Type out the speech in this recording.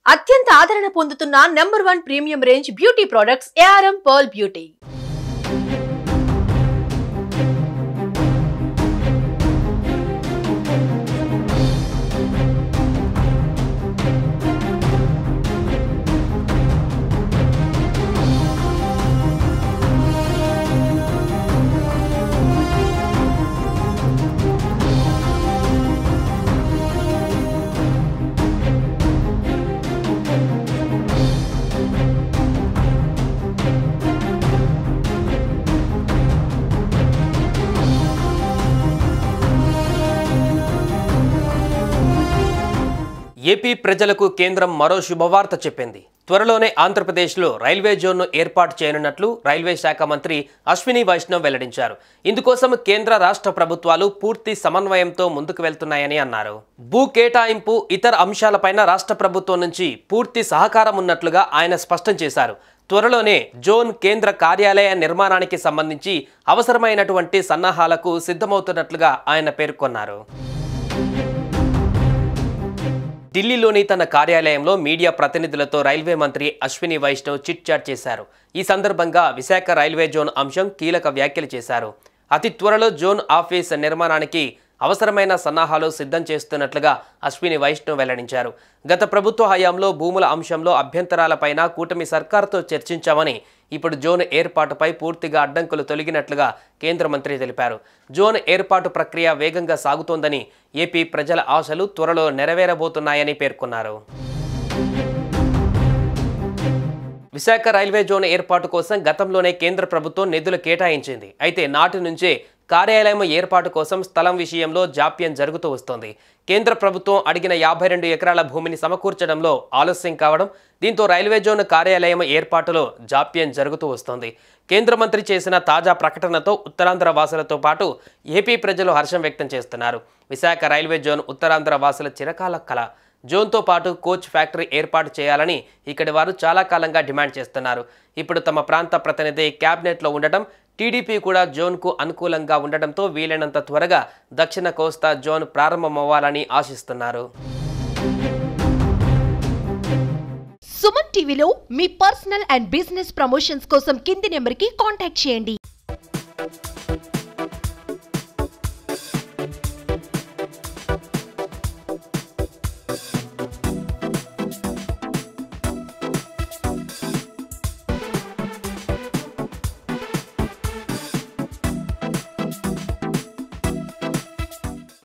అత్యంత ఆదరణ పొందుతున్న number one premium range beauty products ARM pearl beauty AP ప్రజలకు కేంద్రం మరో శుభవార్త చెప్పింది త్వరలోనే ఆంధ్రప్రదేశ్లో రైల్వే జోన్ను ఏర్పాటు చేయనున్నట్లు రైల్వే శాఖ మంత్రి అశ్విని వైష్ణవ్ వెల్లడించారు ఇందుకోసం కేంద్ర రాష్ట్ర ప్రభుత్వాలు పూర్తి సమన్వయంతో ముందుకు వెళ్తున్నాయని అన్నారు భూ కేటాయింపు ఇతర అంశాలపైన రాష్ట్ర ప్రభుత్వం నుంచి పూర్తి సహకారం ఉన్నట్లుగా ఆయన స్పష్టం చేశారు త్వరలోనే జోన్ కేంద్ర కార్యాలయ నిర్మాణానికి సంబంధించి అవసరమైనటువంటి సన్నాహాలకు సిద్ధమవుతున్నట్లుగా ఆయన పేర్కొన్నారు ఢిల్లీలోని తన కార్యాలయంలో మీడియా ప్రతినిధులతో రైల్వే మంత్రి అశ్విని వైష్ణవ్ చిట్ చాట్ చేశారు ఈ సందర్భంగా విశాఖ రైల్వే జోన్ అంశం కీలక వ్యాఖ్యలు చేశారు అతి త్వరలో జోన్ ఆఫీస్ నిర్మాణానికి అవసరమైన సన్నాహాలు సిద్ధం చేస్తున్నట్లుగా అశ్విని వైష్ణవ్ వెల్లడించారు గత ప్రభుత్వ హయాంలో భూముల అంశంలో అభ్యంతరాలపైన కూటమి సర్కార్తో చర్చించామని ఇప్పుడు జోన్ ఏర్పాటుపై పూర్తిగా అడ్డంకులు తొలగినట్లుగా కేంద్ర మంత్రి తెలిపారు జోన్ ఏర్పాటు ప్రక్రియ వేగంగా సాగుతోందని ఏపీ ప్రజల ఆశలు త్వరలో నెరవేరబోతున్నాయని పేర్కొన్నారు విశాఖ రైల్వే జోన్ ఏర్పాటు కోసం గతంలోనే కేంద్ర ప్రభుత్వం నిధులు కేటాయించింది అయితే నాటి నుంచే కార్యాలయం ఏర్పాటు కోసం స్థలం విషయంలో జాప్యం జరుగుతూ వస్తోంది కేంద్ర ప్రభుత్వం అడిగిన యాభై రెండు ఎకరాల భూమిని సమకూర్చడంలో ఆలస్యం కావడం దీంతో రైల్వే జోన్ కార్యాలయం ఏర్పాటులో జాప్యం జరుగుతూ వస్తోంది కేంద్ర మంత్రి చేసిన తాజా ప్రకటనతో ఉత్తరాంధ్ర వాసులతో పాటు ఏపీ ప్రజలు హర్షం వ్యక్తం చేస్తున్నారు విశాఖ రైల్వే జోన్ ఉత్తరాంధ్ర వాసుల చిరకాల కళ జోన్తో పాటు కోచ్ ఫ్యాక్టరీ ఏర్పాటు చేయాలని ఇక్కడి వారు చాలా కాలంగా డిమాండ్ చేస్తున్నారు ఇప్పుడు తమ ప్రాంత ప్రతినిధి క్యాబినెట్లో ఉండటం టీడీపీ కూడా జోన్కు అనుకూలంగా ఉండడంతో వీలైనంత త్వరగా దక్షిణ కోస్తా జోన్ ప్రారంభమవ్వాలని ఆశిస్తున్నారు సుమన్ టీవీలో మీ పర్సనల్ అండ్ బిజినెస్ ప్రమోషన్స్ కోసం కింది నెంబర్కి కాంటాక్ట్ చేయండి